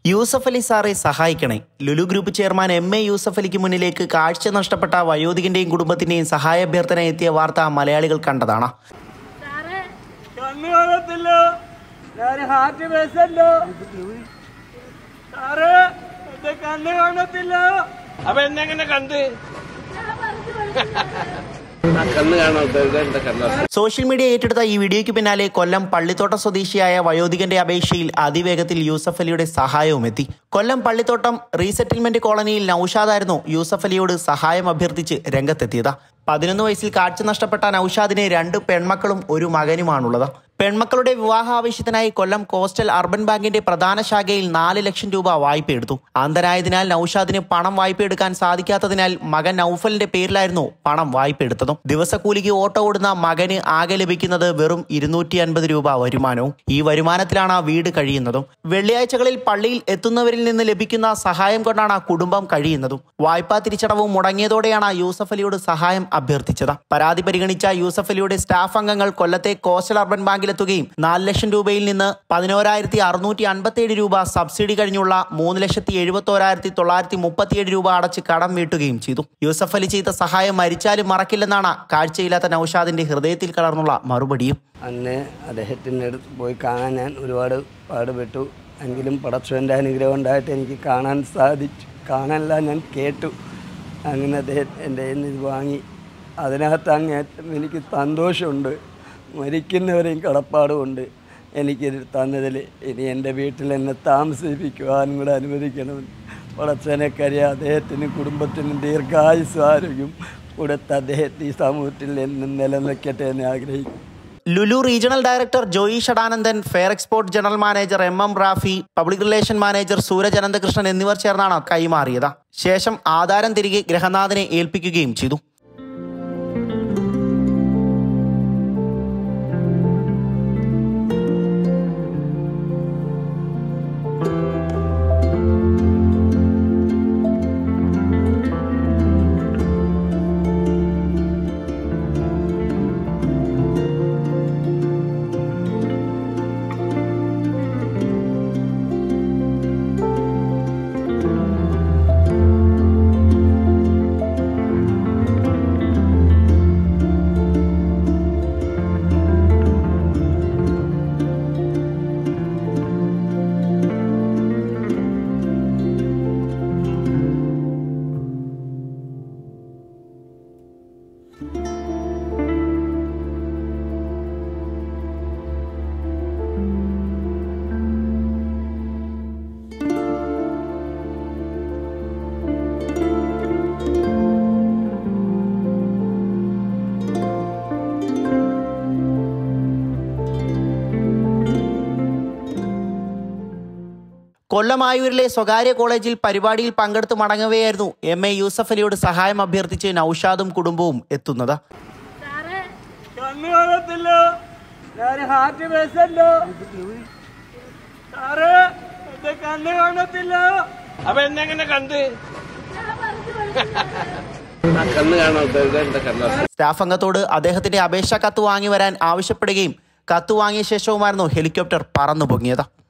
യൂസഫ് അലി സാറെ സഹായിക്കണേ Lulu group chairman M A Yusuf അലിക്ക് മുന്നിലേക്ക് കാഴ്ച നഷ്ടപ്പെട്ട വയോധികന്റെയും കുടുംബത്തിന്റെയും സഹായ അഭ്യർത്ഥന എത്തിയ വാർത്ത മലയാളികൾ കണ്ടതാണ് സാറേ കണ്ണ് കാണത്തില്ല ഞാൻ ഹാർട്ട് പേഷ്യന്റ് സാറ് എന്റെ കണ്ണ് കാണത്തില്ല അപ്പൊ എന്നെങ്ങനെ കണ്ട് ഞാൻ പറഞ്ഞു കൊടുക്കുന്നു ആ കണ്ണ് കാണാത്തത് എന്റെ കണ്ണ സോഷ്യൽ മീഡിയ ഏറ്റെടുത്ത ഈ വീഡിയോയ്ക്ക് പിന്നാലെ കൊല്ലം പള്ളിത്തോട്ടം സ്വദേശിയായ വയോധികന്റെ അപേക്ഷയിൽ അതിവേഗത്തിൽ യൂസഫ് അലിയുടെ സഹായവും എത്തി കൊല്ലം പള്ളിത്തോട്ടം റീസെറ്റിൽമെന്റ് കോളനിയിൽ നൌഷാദായിരുന്നു യൂസഫ് അലിയോട് സഹായം അഭ്യർത്ഥിച്ച് രംഗത്തെത്തിയത് പതിനൊന്ന് വയസ്സിൽ കാഴ്ച നഷ്ടപ്പെട്ട നൌഷാദിന് രണ്ട് പെൺമക്കളും ഒരു മകനുമാണുള്ളത് പെൺമക്കളുടെ വിവാഹ ആവശ്യത്തിനായി കൊല്ലം കോസ്റ്റൽ അർബൻ ബാങ്കിന്റെ പ്രധാന ശാഖയിൽ നാല് ലക്ഷം രൂപ വായ്പ എടുത്തു അന്ധനായതിനാൽ നൌഷാദിന് പണം വായ്പ എടുക്കാൻ സാധിക്കാത്തതിനാൽ മകൻ നൌഫലിന്റെ പേരിലായിരുന്നു പണം വായ്പ എടുത്തതും ദിവസക്കൂലിക്ക് ഓട്ടോ ഓടുന്ന മകന് ആകെ ലഭിക്കുന്നത് വെറും ഇരുന്നൂറ്റി അൻപത് രൂപ വരുമാനവും ഈ വരുമാനത്തിലാണ് വീട് കഴിയുന്നതും വെള്ളിയാഴ്ചകളിൽ പള്ളിയിൽ എത്തുന്നവരിൽ നിന്ന് ലഭിക്കുന്ന സഹായം കൊണ്ടാണ് കുടുംബം കഴിയുന്നതും വായ്പാ തിരിച്ചടവും മുടങ്ങിയതോടെയാണ് യൂസഫ് അലിയോട് സഹായം അഭ്യർത്ഥിച്ചത് പരാതി പരിഗണിച്ച യൂസഫ് അലിയുടെ സ്റ്റാഫ് അംഗങ്ങൾ കൊല്ലത്തെ കോസ്റ്റൽ അർബൻ ബാങ്കിലെത്തുകയും നാല് ലക്ഷം രൂപയിൽ നിന്ന് പതിനോരായിരത്തി അറുന്നൂറ്റി അൻപത്തിയേഴ് രൂപ സബ്സിഡി കഴിഞ്ഞുള്ള മൂന്ന് ലക്ഷത്തി എഴുപത്തോരായിരത്തി തൊള്ളായിരത്തി മുപ്പത്തിയേഴ് രൂപ അടച്ച് കടം വീട്ടുകയും ചെയ്തു യൂസഫ് അലി ചെയ്ത സഹായം മരിച്ചാലും മറക്കില്ലെന്നാണ് കാഴ്ചയില്ലാത്ത നൌഷാദിന്റെ ഹൃദയത്തിൽ കലർന്നുള്ള മറുപടിയും അന്ന് അദ്ദേഹത്തിൻ്റെ അടുത്ത് പോയി കാണാൻ ഞാൻ ഒരുപാട് പാടുപെട്ടു എങ്കിലും പടച്ചവൻ്റെ അനുഗ്രഹം ഉണ്ടായിട്ട് എനിക്ക് കാണാൻ സാധിച്ചു കാണാനല്ല ഞാൻ കേട്ടു അങ്ങനെ അദ്ദേഹം എൻ്റെ കയ്യിൽ നിന്ന് ഇത് വാങ്ങി അതിനകത്ത് അങ്ങേറ്റം എനിക്ക് സന്തോഷമുണ്ട് മരിക്കുന്നവരെയും കടപ്പാടുമുണ്ട് എനിക്കിത് തന്നതിൽ ഇനി എൻ്റെ വീട്ടിൽ എന്നെ താമസിപ്പിക്കുവാനും കൂടെ അനുവദിക്കണമെന്ന് പടച്ചവനെ കരി അദ്ദേഹത്തിനും കുടുംബത്തിനും ദീർഘായുസ് ആരോഗ്യം കൊടുത്ത് അദ്ദേഹത്തെ ഈ സമൂഹത്തിൽ എന്നും നിലനിൽക്കട്ടെ എന്ന് ആഗ്രഹിക്കുന്നു Lulu regional director Joy Shadanandan Fair export general manager M M Rafi public relation manager Sooraj Ananthakrishnan എന്നിവർ ചേർന്നാണ് കൈമാറിയത് ശേഷം ആധാരം തിരികെ ഗ്രഹനാഥനെ ഏൽപ്പിക്കുകയും ചെയ്തു കൊല്ലം ആയൂരിലെ സ്വകാര്യ കോളേജിൽ പരിപാടിയിൽ പങ്കെടുത്ത് മടങ്ങവെയായിരുന്നു എം എ യൂസഫ് അലിയോട് സഹായം അഭ്യർത്ഥിച്ച് നൌഷാദും കുടുംബവും എത്തുന്നത് സാറേ കണ്ണ് കാണത്തില്ല ഞാൻ ഹാർട്ട് പേഷ്യന്റ് സാറ് എന്റെ കണ്ണ് കാണത്തില്ല അപ്പൊ എന്നെങ്ങനെ കണ്ട് ഞാൻ പറഞ്ഞു കൊടുക്കുന്നു ആ കണ്ണ് കാണാത്തത് എന്റെ കണ്ണ സ്റ്റാഫ് അംഗത്തോട് അദ്ദേഹത്തിന്റെ അപേക്ഷാ കത്ത് വാങ്ങി വരാൻ ആവശ്യപ്പെടുകയും കത്ത് വാങ്ങിയ ശേഷവുമായിരുന്നു ഹെലികോപ്റ്റർ പറന്നു പൊങ്ങിയത്